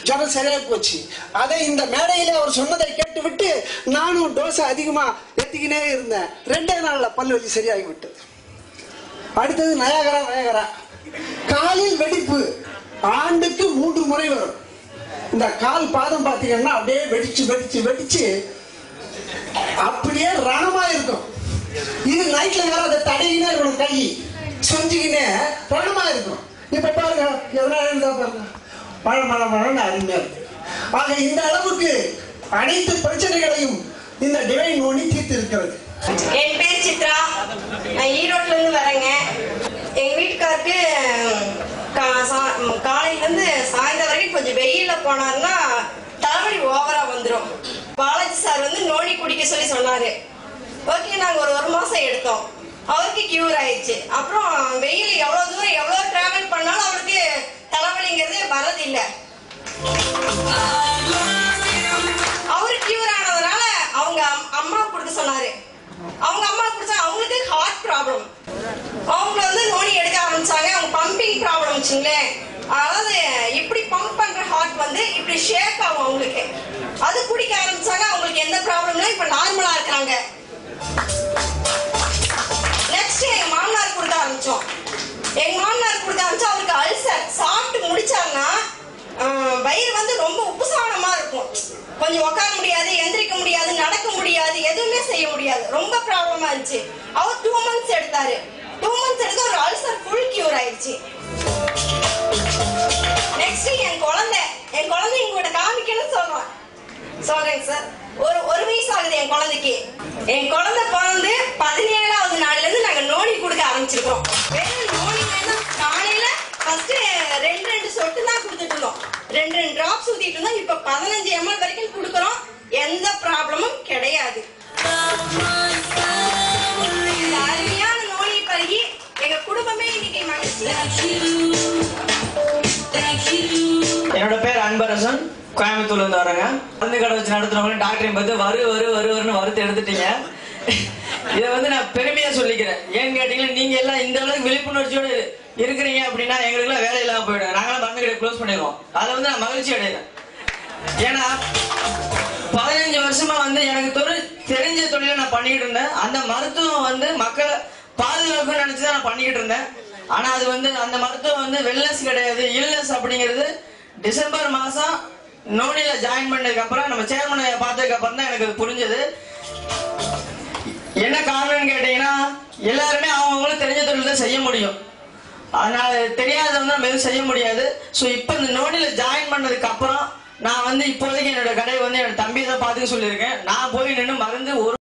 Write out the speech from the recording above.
ஜுரம் சரியாகி போச்சு அதை இந்த மேடையில அவர் சொன்னதை கேட்டுவிட்டு நானும் டோஸை அதிகமா ஏத்திக்கினே இருந்தேன் ரெண்டே நாள்ல பல்லு வலி சரியாகி விட்டது அடுத்தது நயாகரா நயாகரா காலில் வெடிப்பு ஆண்டுக்கு மூன்று முறை வரும் இந்த கால் பாதம் பார்த்தீங்கன்னா அப்படியே வெடிச்சு வெடிச்சு வெடிச்சு அப்படியே ரணமா இருக்கும் இது நைட்ல வேற அதை தடையினே இருக்கணும் கை செஞ்சுக்கினே ரணமா இருக்கும் இப்ப பாருங்க எதனா இருந்தா பாருங்க மழை மழை மழைன்னு அருமையா இருக்கு ஆக இந்த அளவுக்கு அனைத்து பிரச்சனைகளையும் இந்த டிவைன் ஒளி தீர்த்து இருக்கிறது என் பேர் சித்ரா நான் ஈரோட்ல இருந்து வரேங்க எங்க வீட்டுக்காருக்கு கா- சா- ம், காலையில இருந்து சாயந்தரம் வரைக்கும் கொஞ்சம் வெயில்ல போனாருன்னா தலைவலி ஓவரா வந்துடும் பாலாஜி சார் வந்து நோனி குடிக்க சொல்லி சொன்னாரு ஓகே நாங்க ஒரு ஒரு மாசம் எடுத்தோம் அவருக்கு கியூர் ஆயிடுச்சு அப்புறம் வெயில் எவ்வளவு தூரம் எவ்வளவு டிராவல் பண்ணாலும் அவருக்கு தலைவலிங்கிறது வரதில்லை அவரு கியூர் ஆனதுனால அவங்க அம்- அம்மா கொடுக்க சொன்னாரு அவங்க அம்மா கொடுத்தா அவங்களுக்கு ஹார்ட் ப்ராப்ளம் அவங்க வந்து நோனி எடுக்க ஆரம்பிச்சாங்க அவங்க பம்பிங் ப்ராப்ளம் வச்சுங்களேன் அதாவது இப்படி பம்ப் பண்ற ஹார்ட் வந்து இப்படி ஷேக் ஆகும் அவங்களுக்கு அது குடிக்க ஆரம்பிச்சாங்க அவங்களுக்கு எந்த ப்ராப்ளம் இல்லை இப்ப நார்மலா இருக்காங்க நெக்ஸ்ட் எங்க மாமனார் கொடுக்க ஆரம்பிச்சோம் எங்க மாமனார் கொடுக்க ஆரம்பிச்சா அவருக்கு அல்சர் சாப்பிட்டு முடிச்சாருன்னா ஆஹ், வயிறு வந்து ரொம்ப உப்புசானமா இருக்கும் கொஞ்சம் உட்கார முடியாது எந்திரிக்க முடியாது நடக்க முடியாது எதுவுமே செய்ய முடியாது ரொம்ப ப்ராப்ளமா இருந்துச்சு அவர் டூ மந்த்ஸ் எடுத்தாரு டூ மந்த்ஸ் எடுத்து ஒரு அல்சர் ஃபுல் கியூர் ஆயிடுச்சு நெக்ஸ்ட் என் குழந்தை என் குழந்தை உங்கள்கிட்ட காமிக்கணும்னு சொல்றேன் சொல்றேங்க சார் ஒரு ஒரு வயசு ஆகுது என் குழந்தைக்கு என் குழந்தை பிறந்து பதினேழாவது நாள்ல இருந்து நாங்க நோனி கொடுக்க ஆரம்பிச்சிருக்கோம் வெறும் நோனி வேணும் காலையில ஃபர்ஸ்ட் ரெண்டு ரெண்டு சொட்டு தான் கொடுத்துட்டு இருந்தோம் ரெண்டு ரெண்டு டிராப்ஸ் ஊத்திட்டு இருந்தோம் இப்ப பதினஞ்சு எம்எல் வரைக்கும் கொடுக்குறோம் எந்த ப்ராப்ளமும் கிடையாது இந்த அருமையான நோனி பருகி எங்க குடும்பமே இன்னைக்கு மகிழ்ச்சியா என்னோட பேர் அன்பரசன் கோயம்புத்தூர்ல இருந்து வரேங்க மருந்து கடை வச்சு நடத்துறவங்க டாக்டரையும் பார்த்து வரு வரு வரு வருன்னு வறுத்து எடுத்துட்டீங்க இதை வந்து நான் பெருமையா சொல்லிக்கிறேன் ஏன்னு கேட்டீங்கன்னா நீங்க எல்லாம் இந்த அளவுக்கு விழிப்புணர்ச்சியோட இரு- இருக்கிறீங்க அப்படின்னா எங்களுக்குலாம் வேலை இல்லாம போயிடும் நாங்களாம் மருந்து கடை க்ளோஸ் பண்ணிடுவோம் அதை வந்து நான் மகிழ்ச்சி அடைகிறேன் ஏன்னா பதினஞ்சு வருஷமா வந்து எனக்கு தொழில் தெரிஞ்ச தொழிலை நான் பண்ணிக்கிட்டு இருந்தேன் அந்த மருத்துவம் வந்து மக்களை பாதுகாக்கணும்னு நினைச்சு தான் நான் பண்ணிக்கிட்டு இருந்தேன் ஆனா அது வந்து அந்த மருத்துவம் வந்து வெல்னஸ் கிடையாது இல்னஸ் அப்படிங்கிறது டிசம்பர் மாசம் நோனில ஜாயின் பண்ணதுக்கு அப்புறம் நம்ம சேர்மனை பார்த்ததுக்கு அப்புறம் தான் எனக்கு அது புரிஞ்சது என்ன காரணம்னு கேட்டீங்கன்னா எல்லாருமே அவங்கவுங்களுக்கு தெரிஞ்ச தொழில் தான் செய்ய முடியும் அதனால தெரியாதவங்க நம்ம எதுவும் செய்ய முடியாது ஸோ இப்போ இந்த நோனில ஜாயின் பண்ணதுக்கு அப்புறம் நான் வந்து இப்போதைக்கு என்னோட கடையை வந்து என்னோட தம்பி தான் பார்த்துக்க சொல்லியிருக்கேன் நான் போய் நின்று மருந்து ஒரு